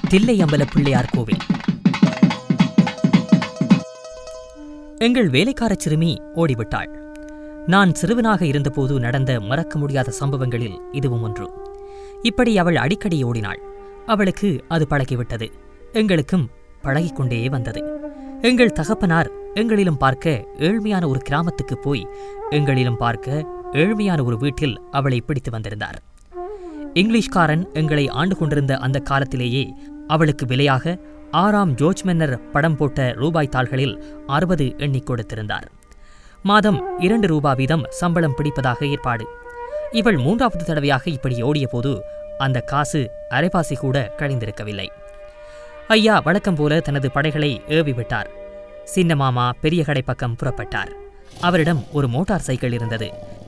தில்லையம்பல பிள்ளையார் கோவில் எங்கள் வேலைக்காரச் சிறுமி ஓடிவிட்டாள் நான் சிறுவனாக இருந்தபோது நடந்த மறக்க முடியாத சம்பவங்களில் இதுவும் ஒன்று இப்படி அவள் அடிக்கடி ஓடினாள் அவளுக்கு அது பழகிவிட்டது எங்களுக்கும் பழகிக்கொண்டே வந்தது எங்கள் தகப்பனார் எங்களிலும் பார்க்க ஏழ்மையான ஒரு கிராமத்துக்கு போய் எங்களிலும் பார்க்க ஏழ்மையான ஒரு வீட்டில் அவளை பிடித்து வந்திருந்தார் இங்கிலீஷ்காரன் எங்களை ஆண்டு கொண்டிருந்த அந்த காலத்திலேயே அவளுக்கு விலையாக ஆறாம் ஜோர்ஜ் மென்னர் படம் போட்ட ரூபாய் தாள்களில் அறுபது எண்ணிக் கொடுத்திருந்தார் மாதம் இரண்டு ரூபா வீதம் சம்பளம் பிடிப்பதாக ஏற்பாடு இவள் மூன்றாவது தடவையாக இப்படி ஓடியபோது அந்த காசு அரைவாசி கூட கழிந்திருக்கவில்லை ஐயா வழக்கம் போல தனது படைகளை ஏவி விட்டார் சின்ன மாமா பெரிய கடை பக்கம் புறப்பட்டார் அவரிடம் ஒரு மோட்டார் சைக்கிள் இருந்தது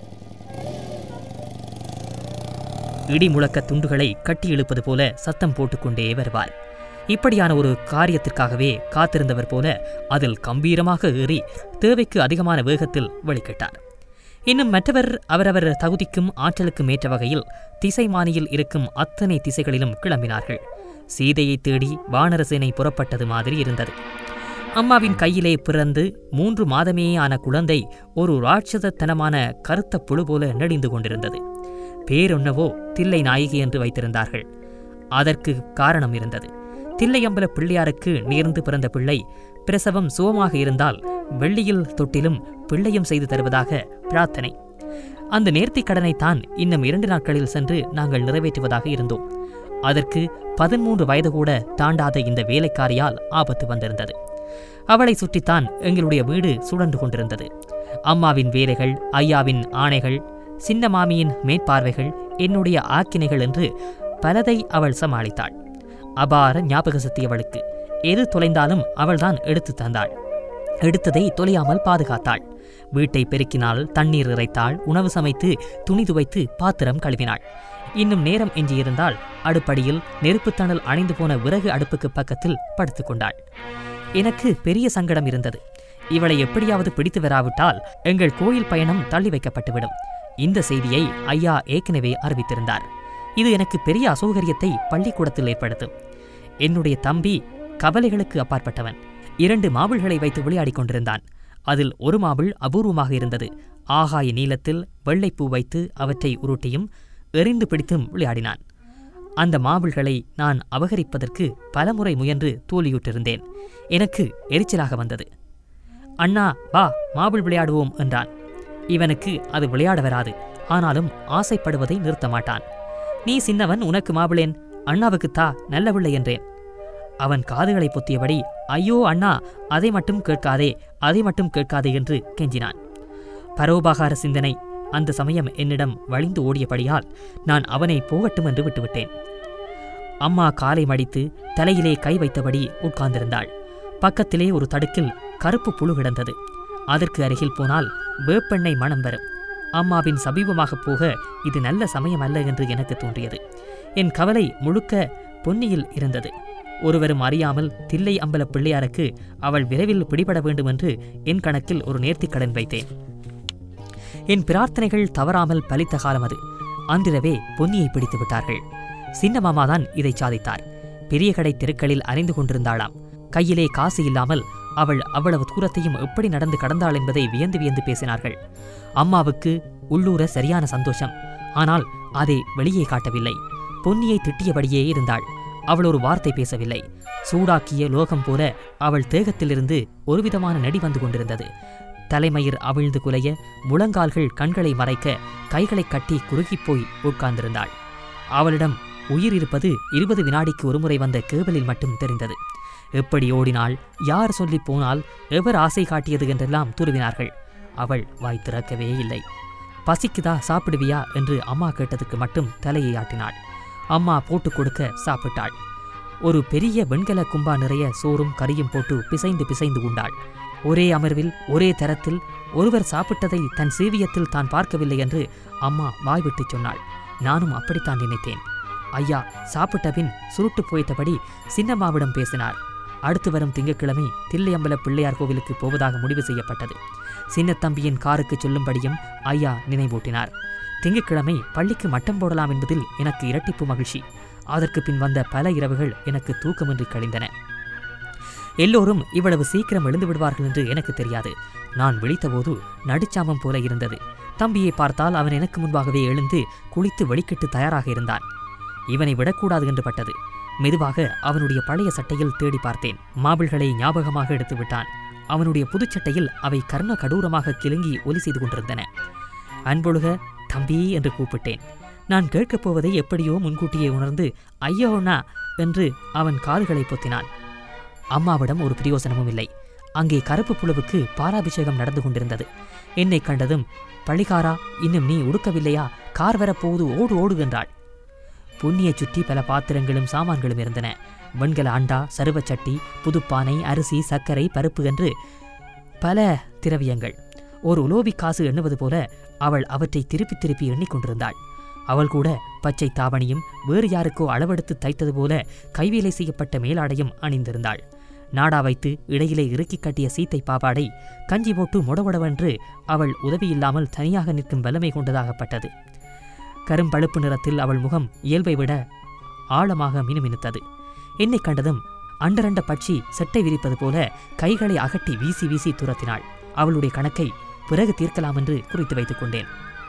இடி முழக்க துண்டுகளை கட்டி இழுப்பது போல சத்தம் போட்டுக்கொண்டே வருவார் இப்படியான ஒரு காரியத்திற்காகவே காத்திருந்தவர் போல அதில் கம்பீரமாக ஏறி தேவைக்கு அதிகமான வேகத்தில் வெளிக்கிட்டார் இன்னும் மற்றவர் அவரவர் தகுதிக்கும் ஆற்றலுக்கும் ஏற்ற வகையில் திசைமானியில் இருக்கும் அத்தனை திசைகளிலும் கிளம்பினார்கள் சீதையை தேடி வானரசேனை புறப்பட்டது மாதிரி இருந்தது அம்மாவின் கையிலே பிறந்து மூன்று மாதமே ஆன குழந்தை ஒரு ராட்சதத்தனமான கருத்த புழு போல நெடிந்து கொண்டிருந்தது பேரொன்னவோ தில்லை நாயகி என்று வைத்திருந்தார்கள் அதற்கு காரணம் இருந்தது தில்லையம்பல பிள்ளையாருக்கு நேர்ந்து பிறந்த பிள்ளை பிரசவம் சுகமாக இருந்தால் வெள்ளியில் தொட்டிலும் பிள்ளையும் செய்து தருவதாக பிரார்த்தனை அந்த நேர்த்திக் கடனைத்தான் இன்னும் இரண்டு நாட்களில் சென்று நாங்கள் நிறைவேற்றுவதாக இருந்தோம் அதற்கு பதிமூன்று வயது கூட தாண்டாத இந்த வேலைக்காரியால் ஆபத்து வந்திருந்தது அவளை சுற்றித்தான் எங்களுடைய வீடு சுழன்று கொண்டிருந்தது அம்மாவின் வேலைகள் ஐயாவின் ஆணைகள் சின்ன மாமியின் மேற்பார்வைகள் என்னுடைய ஆக்கினைகள் என்று பலதை அவள் சமாளித்தாள் அபார ஞாபக சக்தி அவளுக்கு எது தொலைந்தாலும் அவள்தான் எடுத்து தந்தாள் எடுத்ததை தொலையாமல் பாதுகாத்தாள் வீட்டை பெருக்கினாள் தண்ணீர் இறைத்தாள் உணவு சமைத்து துணி துவைத்து பாத்திரம் கழுவினாள் இன்னும் நேரம் எஞ்சியிருந்தால் அடுப்படியில் நெருப்புத்தணல் அணைந்து போன விறகு அடுப்புக்கு பக்கத்தில் படுத்துக் கொண்டாள் எனக்கு பெரிய சங்கடம் இருந்தது இவளை எப்படியாவது பிடித்து வராவிட்டால் எங்கள் கோயில் பயணம் தள்ளி வைக்கப்பட்டுவிடும் இந்த செய்தியை ஐயா ஏற்கனவே அறிவித்திருந்தார் இது எனக்கு பெரிய அசௌகரியத்தை பள்ளிக்கூடத்தில் ஏற்படுத்தும் என்னுடைய தம்பி கவலைகளுக்கு அப்பாற்பட்டவன் இரண்டு மாபிள்களை வைத்து விளையாடிக் கொண்டிருந்தான் அதில் ஒரு மாபிள் அபூர்வமாக இருந்தது ஆகாய நீளத்தில் வெள்ளைப்பூ வைத்து அவற்றை உருட்டியும் எறிந்து பிடித்தும் விளையாடினான் அந்த மாபிள்களை நான் அபகரிப்பதற்கு பலமுறை முயன்று தோல்வியுற்றிருந்தேன் எனக்கு எரிச்சலாக வந்தது அண்ணா வா மாபிள் விளையாடுவோம் என்றான் இவனுக்கு அது விளையாட வராது ஆனாலும் ஆசைப்படுவதை நிறுத்த மாட்டான் நீ சின்னவன் உனக்கு மாபிளேன் அண்ணாவுக்கு தா நல்ல பிள்ளை என்றேன் அவன் காதுகளை பொத்தியபடி ஐயோ அண்ணா அதை மட்டும் கேட்காதே அதை மட்டும் கேட்காதே என்று கெஞ்சினான் பரோபகார சிந்தனை அந்த சமயம் என்னிடம் வழிந்து ஓடியபடியால் நான் அவனை போகட்டும் என்று விட்டுவிட்டேன் அம்மா காலை மடித்து தலையிலே கை வைத்தபடி உட்கார்ந்திருந்தாள் பக்கத்திலே ஒரு தடுக்கில் கருப்பு புழு கிடந்தது அதற்கு அருகில் போனால் வேப்பெண்ணெய் மனம் வரும் அம்மாவின் சமீபமாகப் போக இது நல்ல சமயம் அல்ல என்று எனக்கு தோன்றியது என் கவலை முழுக்க பொன்னியில் இருந்தது ஒருவரும் அறியாமல் தில்லை அம்பல பிள்ளையாருக்கு அவள் விரைவில் பிடிபட வேண்டும் என்று என் கணக்கில் ஒரு நேர்த்திக் கடன் வைத்தேன் என் பிரார்த்தனைகள் தவறாமல் பலித்த காலம் அது அன்றிரவே பொன்னியை பிடித்து விட்டார்கள் சின்ன மாமாதான் இதை சாதித்தார் பெரிய கடை தெருக்களில் அறிந்து கொண்டிருந்தாளாம் கையிலே காசு இல்லாமல் அவள் அவ்வளவு தூரத்தையும் எப்படி நடந்து கடந்தாள் என்பதை வியந்து வியந்து பேசினார்கள் அம்மாவுக்கு உள்ளூர சரியான சந்தோஷம் ஆனால் அதை வெளியே காட்டவில்லை பொன்னியை திட்டியபடியே இருந்தாள் அவள் ஒரு வார்த்தை பேசவில்லை சூடாக்கிய லோகம் போல அவள் தேகத்திலிருந்து ஒருவிதமான நடி வந்து கொண்டிருந்தது தலைமயிர் அவிழ்ந்து குலைய முழங்கால்கள் கண்களை மறைக்க கைகளை கட்டி குறுகிப் போய் உட்கார்ந்திருந்தாள் அவளிடம் உயிர் இருப்பது இருபது வினாடிக்கு ஒருமுறை வந்த கேவலில் மட்டும் தெரிந்தது எப்படி ஓடினாள் யார் சொல்லி போனால் எவர் ஆசை காட்டியது என்றெல்லாம் துருவினார்கள் அவள் வாய் திறக்கவே இல்லை பசிக்குதா சாப்பிடுவியா என்று அம்மா கேட்டதுக்கு மட்டும் தலையை ஆட்டினாள் அம்மா போட்டு கொடுக்க சாப்பிட்டாள் ஒரு பெரிய வெண்கல கும்பா நிறைய சோறும் கறியும் போட்டு பிசைந்து பிசைந்து உண்டாள் ஒரே அமர்வில் ஒரே தரத்தில் ஒருவர் சாப்பிட்டதை தன் சீவியத்தில் தான் பார்க்கவில்லை என்று அம்மா வாய்விட்டு சொன்னாள் நானும் அப்படித்தான் நினைத்தேன் ஐயா சாப்பிட்ட பின் சுருட்டு போய்த்தபடி சின்னம்மாவிடம் பேசினார் அடுத்து வரும் திங்கட்கிழமை தில்லையம்பல பிள்ளையார் கோவிலுக்கு போவதாக முடிவு செய்யப்பட்டது சின்னத்தம்பியின் காருக்கு சொல்லும்படியும் ஐயா நினைவூட்டினார் திங்கட்கிழமை பள்ளிக்கு மட்டம் போடலாம் என்பதில் எனக்கு இரட்டிப்பு மகிழ்ச்சி அதற்கு பின் வந்த பல இரவுகள் எனக்கு தூக்கமின்றி கழிந்தன எல்லோரும் இவ்வளவு சீக்கிரம் எழுந்து விடுவார்கள் என்று எனக்கு தெரியாது நான் விழித்தபோது நடுச்சாமம் போல இருந்தது தம்பியை பார்த்தால் அவன் எனக்கு முன்பாகவே எழுந்து குளித்து வெளிக்கிட்டு தயாராக இருந்தான் இவனை விடக்கூடாது என்று பட்டது மெதுவாக அவனுடைய பழைய சட்டையில் தேடி பார்த்தேன் மாபிள்களை ஞாபகமாக எடுத்து விட்டான் அவனுடைய புதுச்சட்டையில் அவை கர்ண கடூரமாக கிலுங்கி ஒலி செய்து கொண்டிருந்தன அன்பொழுக தம்பி என்று கூப்பிட்டேன் நான் கேட்கப் போவதை எப்படியோ முன்கூட்டியே உணர்ந்து ஐயோண்ணா என்று அவன் காதுகளை பொத்தினான் அம்மாவிடம் ஒரு பிரயோசனமும் இல்லை அங்கே கருப்பு புழுவுக்கு பாராபிஷேகம் நடந்து கொண்டிருந்தது என்னை கண்டதும் பழிகாரா இன்னும் நீ உடுக்கவில்லையா கார் வரப்போவது ஓடு ஓடு என்றாள் புண்ணியச் சுற்றி பல பாத்திரங்களும் சாமான்களும் இருந்தன வெண்கல அண்டா சருவச்சட்டி புதுப்பானை அரிசி சர்க்கரை பருப்பு என்று பல திரவியங்கள் ஒரு உலோபி காசு எண்ணுவது போல அவள் அவற்றை திருப்பி திருப்பி எண்ணிக்கொண்டிருந்தாள் அவள் கூட பச்சை தாவணியும் வேறு யாருக்கோ அளவெடுத்து தைத்தது போல கைவேலை செய்யப்பட்ட மேலாடையும் அணிந்திருந்தாள் நாடா வைத்து இடையிலே இறுக்கிக் கட்டிய சீத்தை பாவாடை கஞ்சி போட்டு முடவடவென்று அவள் உதவியில்லாமல் தனியாக நிற்கும் வல்லமை கொண்டதாகப்பட்டது கரும்பழுப்பு நிறத்தில் அவள் முகம் இயல்பை விட ஆழமாக மினுமினுத்தது என்னை கண்டதும் அண்டரண்ட பட்சி செட்டை விரிப்பது போல கைகளை அகட்டி வீசி வீசி துரத்தினாள் அவளுடைய கணக்கை பிறகு தீர்க்கலாம் என்று குறித்து வைத்துக் கொண்டேன்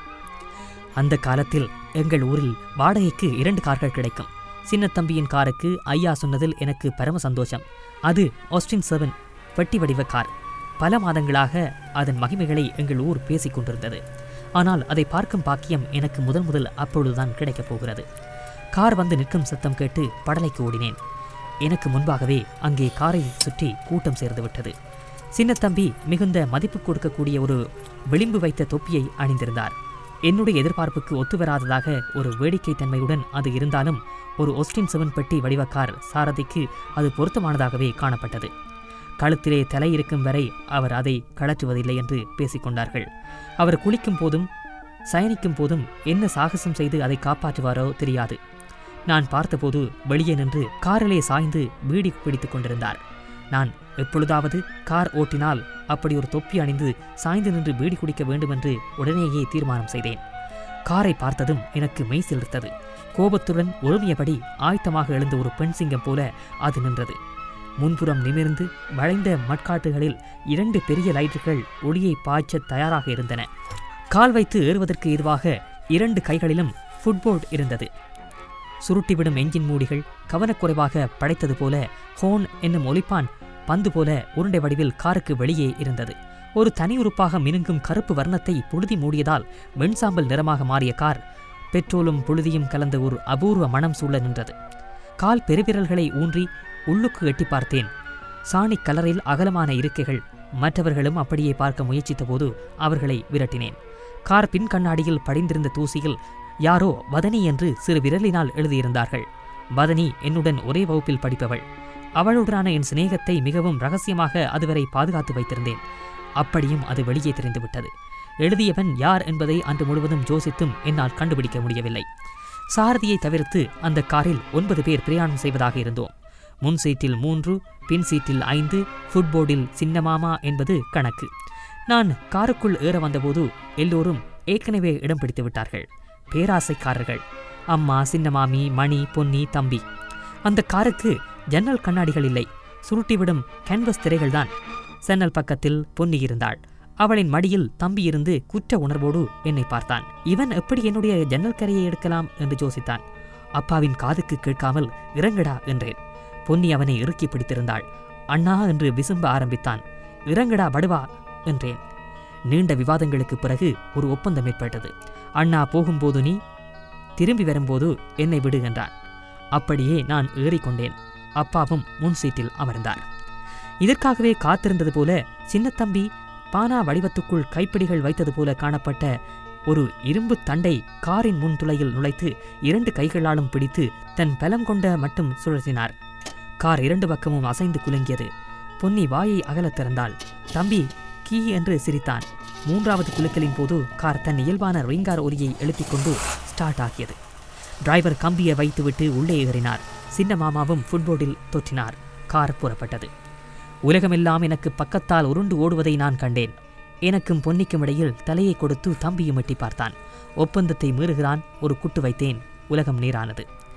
அந்த காலத்தில் எங்கள் ஊரில் வாடகைக்கு இரண்டு கார்கள் கிடைக்கும் சின்னத்தம்பியின் காருக்கு ஐயா சொன்னதில் எனக்கு பரம சந்தோஷம் அது ஆஸ்டின் செவன் பெட்டி வடிவ கார் பல மாதங்களாக அதன் மகிமைகளை எங்கள் ஊர் பேசிக் கொண்டிருந்தது ஆனால் அதை பார்க்கும் பாக்கியம் எனக்கு முதல் முதல் அப்பொழுதுதான் கிடைக்கப் போகிறது கார் வந்து நிற்கும் சத்தம் கேட்டு படலைக்கு ஓடினேன் எனக்கு முன்பாகவே அங்கே காரை சுற்றி கூட்டம் சேர்ந்து விட்டது சின்னத்தம்பி மிகுந்த மதிப்பு கொடுக்கக்கூடிய ஒரு விளிம்பு வைத்த தொப்பியை அணிந்திருந்தார் என்னுடைய எதிர்பார்ப்புக்கு ஒத்துவராததாக ஒரு வேடிக்கை தன்மையுடன் அது இருந்தாலும் ஒரு ஒஸ்டின் செவன் பெட்டி வடிவ கார் சாரதிக்கு அது பொருத்தமானதாகவே காணப்பட்டது கழுத்திலே தலை இருக்கும் வரை அவர் அதை கழற்றுவதில்லை என்று பேசிக்கொண்டார்கள் அவர் குளிக்கும் போதும் சயனிக்கும் போதும் என்ன சாகசம் செய்து அதை காப்பாற்றுவாரோ தெரியாது நான் பார்த்தபோது வெளியே நின்று காரிலே சாய்ந்து பீடி பிடித்துக் கொண்டிருந்தார் நான் எப்பொழுதாவது கார் ஓட்டினால் அப்படி ஒரு தொப்பி அணிந்து சாய்ந்து நின்று பீடி குடிக்க வேண்டுமென்று உடனேயே தீர்மானம் செய்தேன் காரை பார்த்ததும் எனக்கு மெய் சிலிர்த்தது கோபத்துடன் உருமியபடி ஆயத்தமாக எழுந்த ஒரு பெண் சிங்கம் போல அது நின்றது முன்புறம் நிமிர்ந்து வளைந்த மட்காட்டுகளில் இரண்டு பெரிய லைட்டுகள் ஒளியை பாய்ச்ச தயாராக இருந்தன கால் வைத்து ஏறுவதற்கு ஏதுவாக இரண்டு கைகளிலும் ஃபுட்போர்ட் இருந்தது சுருட்டிவிடும் எஞ்சின் மூடிகள் கவனக்குறைவாக படைத்தது போல ஹோன் என்னும் ஒலிப்பான் பந்து போல உருண்டை வடிவில் காருக்கு வெளியே இருந்தது ஒரு தனி உறுப்பாக மினுங்கும் கருப்பு வர்ணத்தை புழுதி மூடியதால் வெண்சாம்பல் நிறமாக மாறிய கார் பெட்ரோலும் புழுதியும் கலந்த ஒரு அபூர்வ மனம் சூழ நின்றது கால் பெருவிரல்களை ஊன்றி உள்ளுக்கு எட்டி பார்த்தேன் சாணி கலரில் அகலமான இருக்கைகள் மற்றவர்களும் அப்படியே பார்க்க முயற்சித்தபோது அவர்களை விரட்டினேன் கார் பின் கண்ணாடியில் படிந்திருந்த தூசியில் யாரோ வதனி என்று சிறு விரலினால் எழுதியிருந்தார்கள் வதனி என்னுடன் ஒரே வகுப்பில் படிப்பவள் அவளுடனான என் சிநேகத்தை மிகவும் ரகசியமாக அதுவரை பாதுகாத்து வைத்திருந்தேன் அப்படியும் அது வெளியே தெரிந்துவிட்டது எழுதியவன் யார் என்பதை அன்று முழுவதும் யோசித்தும் என்னால் கண்டுபிடிக்க முடியவில்லை சாரதியை தவிர்த்து அந்த காரில் ஒன்பது பேர் பிரயாணம் செய்வதாக இருந்தோம் முன் சீட்டில் மூன்று பின் சீட்டில் ஐந்து ஃபுட்போர்டில் சின்னமாமா என்பது கணக்கு நான் காருக்குள் ஏற வந்தபோது எல்லோரும் ஏற்கனவே இடம் பிடித்து விட்டார்கள் பேராசைக்காரர்கள் அம்மா சின்னமாமி மணி பொன்னி தம்பி அந்த காருக்கு ஜன்னல் கண்ணாடிகள் இல்லை சுருட்டிவிடும் கேன்வஸ் திரைகள்தான் சன்னல் பக்கத்தில் பொன்னி இருந்தாள் அவளின் மடியில் தம்பி இருந்து குற்ற உணர்வோடு என்னை பார்த்தான் இவன் எப்படி என்னுடைய ஜன்னல் கரையை எடுக்கலாம் என்று யோசித்தான் அப்பாவின் காதுக்கு கேட்காமல் இறங்கடா என்றேன் பொன்னி அவனை இறுக்கி பிடித்திருந்தாள் அண்ணா என்று விசும்ப ஆரம்பித்தான் இறங்கடா படுவா என்றேன் நீண்ட விவாதங்களுக்கு பிறகு ஒரு ஒப்பந்தம் ஏற்பட்டது அண்ணா போகும்போது நீ திரும்பி வரும்போது என்னை விடு என்றான் அப்படியே நான் ஏறிக்கொண்டேன் அப்பாவும் முன் சீட்டில் அமர்ந்தார் இதற்காகவே காத்திருந்தது போல சின்னத்தம்பி பானா வடிவத்துக்குள் கைப்பிடிகள் வைத்தது போல காணப்பட்ட ஒரு இரும்பு தண்டை காரின் முன் துளையில் நுழைத்து இரண்டு கைகளாலும் பிடித்து தன் பலம் கொண்ட மட்டும் சுழற்றினார் கார் இரண்டு பக்கமும் அசைந்து குலுங்கியது பொன்னி வாயை அகலத் திறந்தாள் தம்பி கீ என்று சிரித்தான் மூன்றாவது குலுக்கலின் போது கார் தன் இயல்பான ரிங்கார் ஒலியை எழுப்பிக் கொண்டு ஸ்டார்ட் ஆகியது டிரைவர் கம்பியை வைத்துவிட்டு உள்ளே ஏறினார் சின்ன மாமாவும் ஃபுட்போர்டில் தொற்றினார் கார் புறப்பட்டது உலகமெல்லாம் எனக்கு பக்கத்தால் உருண்டு ஓடுவதை நான் கண்டேன் எனக்கும் பொன்னிக்கும் இடையில் தலையை கொடுத்து தம்பியும் எட்டி பார்த்தான் ஒப்பந்தத்தை மீறுகிறான் ஒரு குட்டு வைத்தேன் உலகம் நீரானது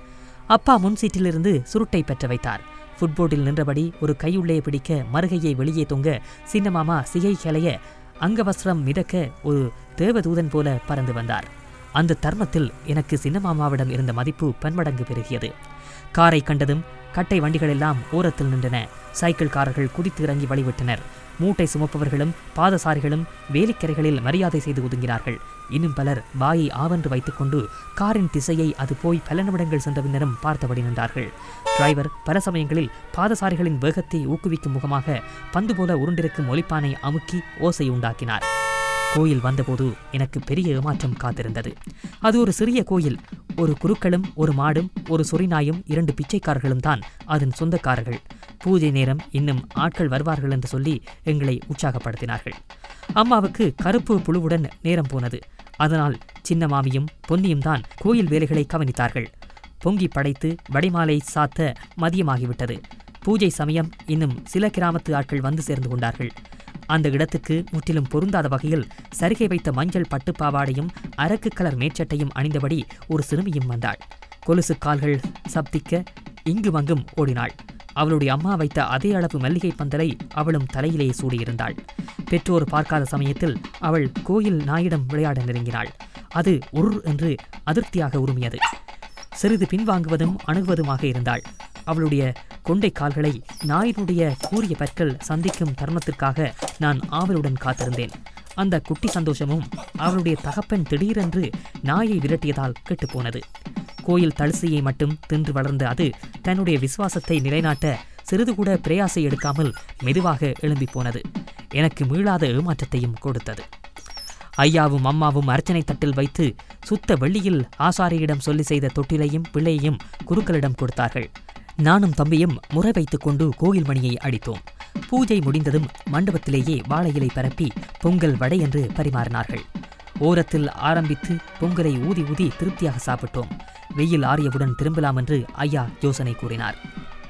அப்பா முன் சீட்டிலிருந்து சுருட்டை பெற்ற வைத்தார் ஃபுட்போர்டில் நின்றபடி ஒரு கையுள்ளே பிடிக்க மறுகையை வெளியே தொங்க சின்ன மாமா சிகை கிளைய அங்கவஸ்திரம் மிதக்க ஒரு தேவதூதன் போல பறந்து வந்தார் அந்த தருணத்தில் எனக்கு சின்ன மாமாவிடம் இருந்த மதிப்பு பன்மடங்கு பெருகியது காரை கண்டதும் கட்டை வண்டிகள் எல்லாம் ஓரத்தில் நின்றன சைக்கிள்காரர்கள் குதித்து இறங்கி வழிவிட்டனர் மூட்டை சுமப்பவர்களும் பாதசாரிகளும் வேலிக்கரைகளில் மரியாதை செய்து ஒதுங்கினார்கள் இன்னும் பலர் வாயை ஆவென்று வைத்துக்கொண்டு காரின் திசையை அது போய் பல நிமிடங்கள் சென்ற பின்னரும் பார்த்தபடி நின்றார்கள் டிரைவர் பல சமயங்களில் பாதசாரிகளின் வேகத்தை ஊக்குவிக்கும் முகமாக பந்து போல உருண்டிருக்கும் ஒலிப்பானை அமுக்கி ஓசை உண்டாக்கினார் கோயில் வந்தபோது எனக்கு பெரிய ஏமாற்றம் காத்திருந்தது அது ஒரு சிறிய கோயில் ஒரு குருக்களும் ஒரு மாடும் ஒரு சொறிநாயும் இரண்டு பிச்சைக்காரர்களும் தான் அதன் சொந்தக்காரர்கள் பூஜை நேரம் இன்னும் ஆட்கள் வருவார்கள் என்று சொல்லி எங்களை உற்சாகப்படுத்தினார்கள் அம்மாவுக்கு கருப்பு புழுவுடன் நேரம் போனது அதனால் சின்ன மாமியும் பொன்னியும் தான் கோயில் வேலைகளை கவனித்தார்கள் பொங்கி படைத்து வடிமாலை சாத்த மதியமாகிவிட்டது பூஜை சமயம் இன்னும் சில கிராமத்து ஆட்கள் வந்து சேர்ந்து கொண்டார்கள் அந்த இடத்துக்கு முற்றிலும் பொருந்தாத வகையில் சருகை வைத்த மஞ்சள் பட்டு பாவாடையும் அரக்கு கலர் மேற்சட்டையும் அணிந்தபடி ஒரு சிறுமியும் வந்தாள் கொலுசு கால்கள் சப்திக்க இங்கும் அங்கும் ஓடினாள் அவளுடைய அம்மா வைத்த அதே அளவு மல்லிகை பந்தலை அவளும் தலையிலே சூடியிருந்தாள் பெற்றோர் பார்க்காத சமயத்தில் அவள் கோயில் நாயிடம் விளையாட நெருங்கினாள் அது உர் என்று அதிருப்தியாக உருமியது சிறிது பின்வாங்குவதும் அணுகுவதுமாக இருந்தாள் அவளுடைய கொண்டை கால்களை நாயினுடைய கூரிய பற்கள் சந்திக்கும் தருணத்திற்காக நான் ஆவலுடன் காத்திருந்தேன் அந்த குட்டி சந்தோஷமும் அவளுடைய தகப்பன் திடீரென்று நாயை விரட்டியதால் கெட்டுப்போனது கோயில் தலசியை மட்டும் தின்று வளர்ந்த அது தன்னுடைய விசுவாசத்தை நிலைநாட்ட சிறிது கூட பிரயாசை எடுக்காமல் மெதுவாக எழும்பி போனது எனக்கு மீளாத ஏமாற்றத்தையும் கொடுத்தது ஐயாவும் அம்மாவும் அர்ச்சனை தட்டில் வைத்து சுத்த வெள்ளியில் ஆசாரியிடம் சொல்லி செய்த தொட்டிலையும் பிள்ளையையும் குருக்களிடம் கொடுத்தார்கள் நானும் தம்பியும் முறை வைத்துக் கொண்டு கோயில் மணியை அடித்தோம் பூஜை முடிந்ததும் மண்டபத்திலேயே வாழை இலை பரப்பி பொங்கல் வடை என்று பரிமாறினார்கள் ஓரத்தில் ஆரம்பித்து பொங்கலை ஊதி ஊதி திருப்தியாக சாப்பிட்டோம் வெயில் ஆறியவுடன் திரும்பலாம் என்று ஐயா யோசனை கூறினார்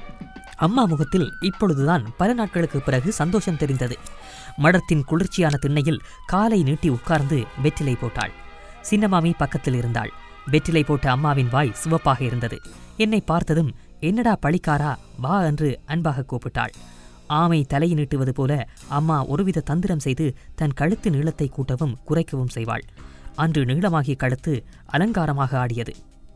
அம்மா முகத்தில் இப்பொழுதுதான் பல நாட்களுக்கு பிறகு சந்தோஷம் தெரிந்தது மடத்தின் குளிர்ச்சியான திண்ணையில் காலை நீட்டி உட்கார்ந்து வெற்றிலை போட்டாள் சின்னமாமி பக்கத்தில் இருந்தாள் வெற்றிலை போட்ட அம்மாவின் வாய் சிவப்பாக இருந்தது என்னை பார்த்ததும் என்னடா பழிக்காரா வா என்று அன்பாக கூப்பிட்டாள் ஆமை தலை நீட்டுவது போல அம்மா ஒருவித தந்திரம் செய்து தன் கழுத்து நீளத்தை கூட்டவும் குறைக்கவும் செய்வாள் அன்று நீளமாகிய கழுத்து அலங்காரமாக ஆடியது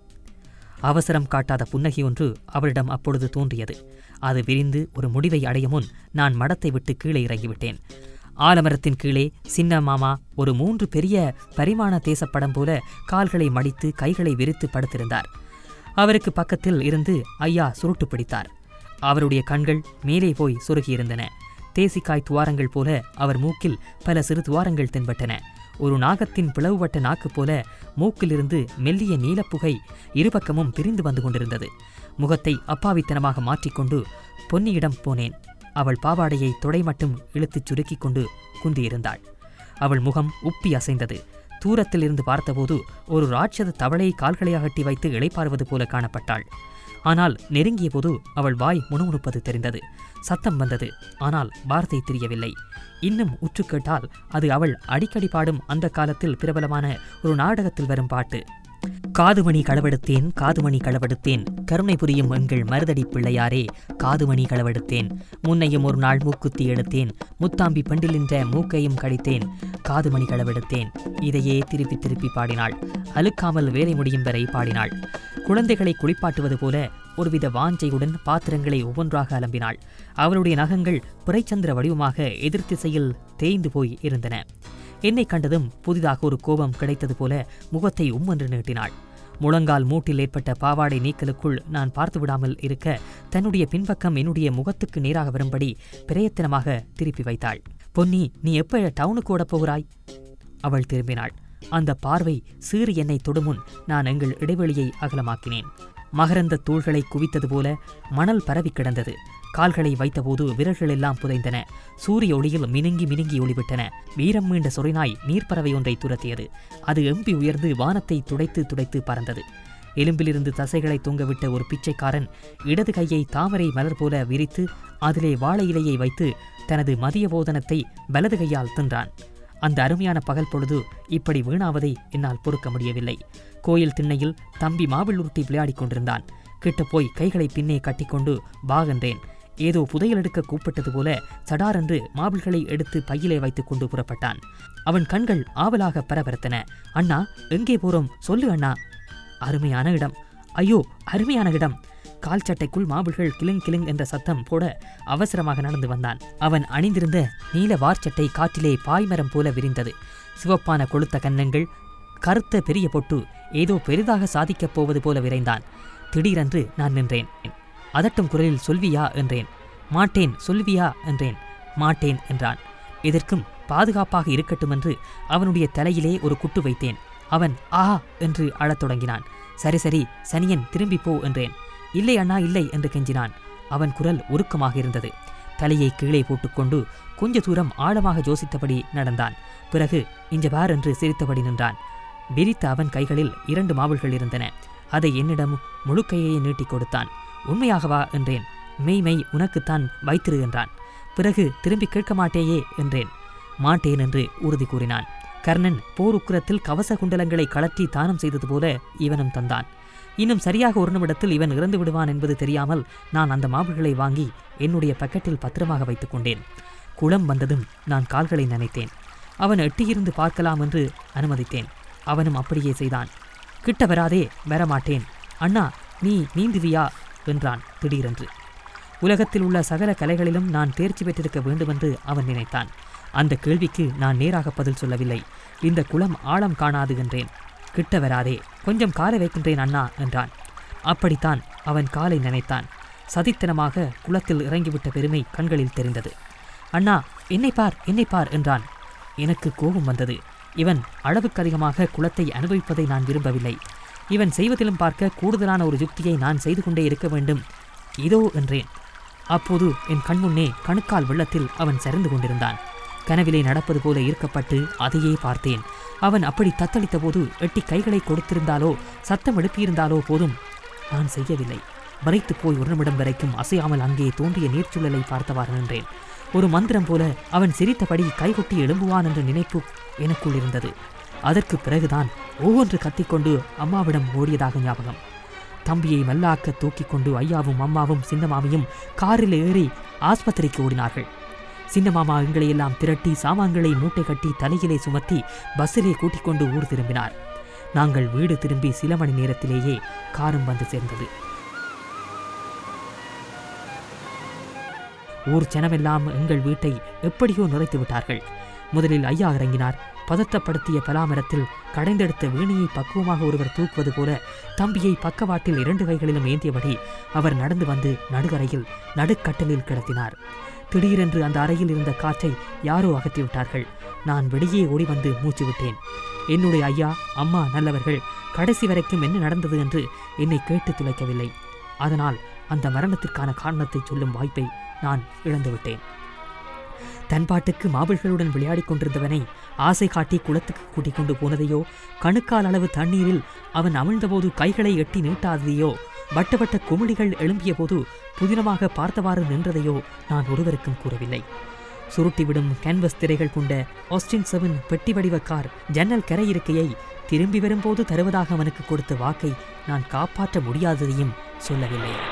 அவசரம் காட்டாத புன்னகை ஒன்று அவளிடம் அப்பொழுது தோன்றியது அது விரிந்து ஒரு முடிவை அடைய முன் நான் மடத்தை விட்டு கீழே இறங்கிவிட்டேன் ஆலமரத்தின் கீழே சின்ன மாமா ஒரு மூன்று பெரிய பரிமாண தேசப்படம் போல கால்களை மடித்து கைகளை விரித்து படுத்திருந்தார் அவருக்கு பக்கத்தில் இருந்து ஐயா சுருட்டு பிடித்தார் அவருடைய கண்கள் மேலே போய் சுருகியிருந்தன தேசிக்காய் துவாரங்கள் போல அவர் மூக்கில் பல சிறு துவாரங்கள் தென்பட்டன ஒரு நாகத்தின் பிளவுபட்ட நாக்கு போல மூக்கிலிருந்து மெல்லிய நீலப்புகை இருபக்கமும் பிரிந்து வந்து கொண்டிருந்தது முகத்தை அப்பாவித்தனமாக மாற்றிக்கொண்டு பொன்னியிடம் போனேன் அவள் பாவாடையை தொடை மட்டும் இழுத்துச் சுருக்கிக் கொண்டு குந்தியிருந்தாள் அவள் முகம் உப்பி அசைந்தது தூரத்தில் இருந்து பார்த்தபோது ஒரு ராட்சத தவளையை கால்களை அகட்டி வைத்து இளைப்பாறுவது போல காணப்பட்டாள் ஆனால் நெருங்கிய போது அவள் வாய் முணுமுணுப்பது தெரிந்தது சத்தம் வந்தது ஆனால் வார்த்தை தெரியவில்லை இன்னும் உற்று கேட்டால் அது அவள் அடிக்கடி பாடும் அந்த காலத்தில் பிரபலமான ஒரு நாடகத்தில் வரும் பாட்டு காதுமணி களவெடுத்தேன் காதுமணி களவெடுத்தேன் கருணை புரியும் எங்கள் மருதடி பிள்ளையாரே காதுமணி களவெடுத்தேன் முன்னையும் ஒரு நாள் மூக்குத்தி எடுத்தேன் முத்தாம்பி பண்டிலின்ற மூக்கையும் கடித்தேன் காதுமணி களவெடுத்தேன் இதையே திருப்பி திருப்பி பாடினாள் அலுக்காமல் வேலை முடியும் வரை பாடினாள் குழந்தைகளை குளிப்பாட்டுவது போல ஒருவித வாஞ்சையுடன் பாத்திரங்களை ஒவ்வொன்றாக அலம்பினாள் அவளுடைய நகங்கள் பிறைச்சந்திர வடிவமாக எதிர்த்திசையில் தேய்ந்து போய் இருந்தன என்னை கண்டதும் புதிதாக ஒரு கோபம் கிடைத்தது போல முகத்தை உம்மென்று நீட்டினாள் முழங்கால் மூட்டில் ஏற்பட்ட பாவாடை நீக்கலுக்குள் நான் பார்த்து விடாமல் இருக்க தன்னுடைய பின்பக்கம் என்னுடைய முகத்துக்கு நேராக வரும்படி பிரயத்தனமாக திருப்பி வைத்தாள் பொன்னி நீ எப்ப டவுனுக்கு ஓடப் போகிறாய் அவள் திரும்பினாள் அந்த பார்வை சீறு என்னை தொடுமுன் நான் எங்கள் இடைவெளியை அகலமாக்கினேன் மகரந்த தூள்களை குவித்தது போல மணல் பரவி கிடந்தது கால்களை வைத்தபோது விரல்கள் எல்லாம் புதைந்தன சூரிய ஒளியில் மினுங்கி மினுங்கி ஒளிவிட்டன வீரம் மீண்ட சொறிநாய் நீர்ப்பறவை ஒன்றை துரத்தியது அது எம்பி உயர்ந்து வானத்தை துடைத்து துடைத்து பறந்தது எலும்பிலிருந்து தசைகளை தொங்கவிட்ட ஒரு பிச்சைக்காரன் இடது கையை தாமரை மலர் போல விரித்து அதிலே வாழை இலையை வைத்து தனது மதிய போதனத்தை வலது கையால் தின்றான் அந்த அருமையான பகல் பொழுது இப்படி வீணாவதை என்னால் பொறுக்க முடியவில்லை கோயில் திண்ணையில் தம்பி மாவில் உருட்டி விளையாடிக் கொண்டிருந்தான் கிட்ட போய் கைகளை பின்னே கட்டிக்கொண்டு பாகன்றேன் ஏதோ புதையல் எடுக்க கூப்பிட்டது போல சடாரென்று மாபிள்களை எடுத்து பையிலே வைத்துக் கொண்டு புறப்பட்டான் அவன் கண்கள் ஆவலாக பரபரத்தன அண்ணா எங்கே போறோம் சொல்லு அண்ணா அருமையான இடம் ஐயோ அருமையான இடம் கால் சட்டைக்குள் மாபிள்கள் கிளிங் கிளிங் என்ற சத்தம் போட அவசரமாக நடந்து வந்தான் அவன் அணிந்திருந்த நீல வார்ச்சட்டை காற்றிலே பாய்மரம் போல விரிந்தது சிவப்பான கொளுத்த கன்னங்கள் கருத்த பெரிய பொட்டு ஏதோ பெரிதாக சாதிக்கப் போவது போல விரைந்தான் திடீரென்று நான் நின்றேன் அதட்டும் குரலில் சொல்வியா என்றேன் மாட்டேன் சொல்வியா என்றேன் மாட்டேன் என்றான் எதற்கும் பாதுகாப்பாக இருக்கட்டும் என்று அவனுடைய தலையிலே ஒரு குட்டு வைத்தேன் அவன் ஆஹா என்று அழத் தொடங்கினான் சரி சரி சனியன் திரும்பி போ என்றேன் இல்லை அண்ணா இல்லை என்று கெஞ்சினான் அவன் குரல் உருக்கமாக இருந்தது தலையை கீழே போட்டுக்கொண்டு கொஞ்ச தூரம் ஆழமாக யோசித்தபடி நடந்தான் பிறகு இஞ்ச பார் என்று சிரித்தபடி நின்றான் விரித்த அவன் கைகளில் இரண்டு மாவுள்கள் இருந்தன அதை என்னிடம் முழு கையை நீட்டிக் கொடுத்தான் உண்மையாகவா என்றேன் மெய் மெய் உனக்குத்தான் வைத்திரு என்றான் பிறகு திரும்பி கேட்க மாட்டேயே என்றேன் மாட்டேன் என்று உறுதி கூறினான் கர்ணன் போர் உக்கிரத்தில் கவச குண்டலங்களை கழற்றி தானம் செய்தது போல இவனும் தந்தான் இன்னும் சரியாக ஒரு நிமிடத்தில் இவன் இறந்து விடுவான் என்பது தெரியாமல் நான் அந்த மாவுகளை வாங்கி என்னுடைய பக்கெட்டில் பத்திரமாக வைத்துக் கொண்டேன் குளம் வந்ததும் நான் கால்களை நனைத்தேன் அவன் எட்டியிருந்து பார்க்கலாம் என்று அனுமதித்தேன் அவனும் அப்படியே செய்தான் கிட்ட வராதே வரமாட்டேன் அண்ணா நீ நீந்துவியா என்றான் திடீரென்று உலகத்தில் உள்ள சகல கலைகளிலும் நான் தேர்ச்சி பெற்றிருக்க வேண்டுமென்று அவன் நினைத்தான் அந்த கேள்விக்கு நான் நேராக பதில் சொல்லவில்லை இந்த குளம் ஆழம் காணாது என்றேன் கிட்ட வராதே கொஞ்சம் காலை வைக்கின்றேன் அண்ணா என்றான் அப்படித்தான் அவன் காலை நினைத்தான் சதித்தனமாக குளத்தில் இறங்கிவிட்ட பெருமை கண்களில் தெரிந்தது அண்ணா என்னை பார் என்னை பார் என்றான் எனக்கு கோபம் வந்தது இவன் அளவுக்கு அதிகமாக குளத்தை அனுபவிப்பதை நான் விரும்பவில்லை இவன் செய்வதிலும் பார்க்க கூடுதலான ஒரு யுக்தியை நான் செய்து கொண்டே இருக்க வேண்டும் இதோ என்றேன் அப்போது என் கண்முன்னே கணுக்கால் வெள்ளத்தில் அவன் சரிந்து கொண்டிருந்தான் கனவிலே நடப்பது போல ஈர்க்கப்பட்டு அதையே பார்த்தேன் அவன் அப்படி தத்தளித்த போது எட்டி கைகளை கொடுத்திருந்தாலோ சத்தம் எழுப்பியிருந்தாலோ போதும் நான் செய்யவில்லை மறைத்து போய் ஒரு நிமிடம் வரைக்கும் அசையாமல் அங்கே தோன்றிய நீர்ச்சுழலை பார்த்தவாறு நின்றேன் ஒரு மந்திரம் போல அவன் சிரித்தபடி கைகொட்டி எழும்புவான் என்ற நினைப்பு எனக்குள் இருந்தது அதற்கு பிறகுதான் ஒவ்வொன்று கத்திக்கொண்டு அம்மாவிடம் ஓடியதாக ஞாபகம் தம்பியை மல்லாக்க தூக்கிக் கொண்டு ஐயாவும் அம்மாவும் சின்னமாமியும் காரில் ஏறி ஆஸ்பத்திரிக்கு ஓடினார்கள் சின்னமாமா எங்களை எல்லாம் திரட்டி சாமான்களை மூட்டை கட்டி தலையிலே சுமத்தி பஸ்ஸிலே கூட்டிக் கொண்டு ஊர் திரும்பினார் நாங்கள் வீடு திரும்பி சில மணி நேரத்திலேயே காரும் வந்து சேர்ந்தது ஊர் ஜனமெல்லாம் எங்கள் வீட்டை எப்படியோ நுழைத்து விட்டார்கள் முதலில் ஐயா இறங்கினார் பதத்தப்படுத்திய பலாமரத்தில் கடைந்தெடுத்த வீணையை பக்குவமாக ஒருவர் தூக்குவது போல தம்பியை பக்கவாட்டில் இரண்டு கைகளிலும் ஏந்தியபடி அவர் நடந்து வந்து நடுகரையில் நடுக்கட்டலில் கிடத்தினார் திடீரென்று அந்த அறையில் இருந்த காற்றை யாரோ அகற்றிவிட்டார்கள் நான் வெளியே ஓடி வந்து மூச்சு விட்டேன் என்னுடைய ஐயா அம்மா நல்லவர்கள் கடைசி வரைக்கும் என்ன நடந்தது என்று என்னை கேட்டு துளைக்கவில்லை அதனால் அந்த மரணத்திற்கான காரணத்தை சொல்லும் வாய்ப்பை நான் இழந்துவிட்டேன் தன் பாட்டுக்கு மாபிள்களுடன் விளையாடிக் கொண்டிருந்தவனை ஆசை காட்டி குளத்துக்கு கூட்டிக் கொண்டு போனதையோ கணுக்கால் அளவு தண்ணீரில் அவன் அமிழ்ந்தபோது கைகளை எட்டி நீட்டாததையோ வட்ட வட்ட குமிழிகள் எழும்பிய போது புதினமாக பார்த்தவாறு நின்றதையோ நான் ஒருவருக்கும் கூறவில்லை சுருட்டிவிடும் கேன்வஸ் திரைகள் கொண்ட ஆஸ்டின் செவன் பெட்டி வடிவ கார் ஜன்னல் கரை இருக்கையை திரும்பி வரும்போது தருவதாக அவனுக்கு கொடுத்த வாக்கை நான் காப்பாற்ற முடியாததையும் சொல்லவில்லை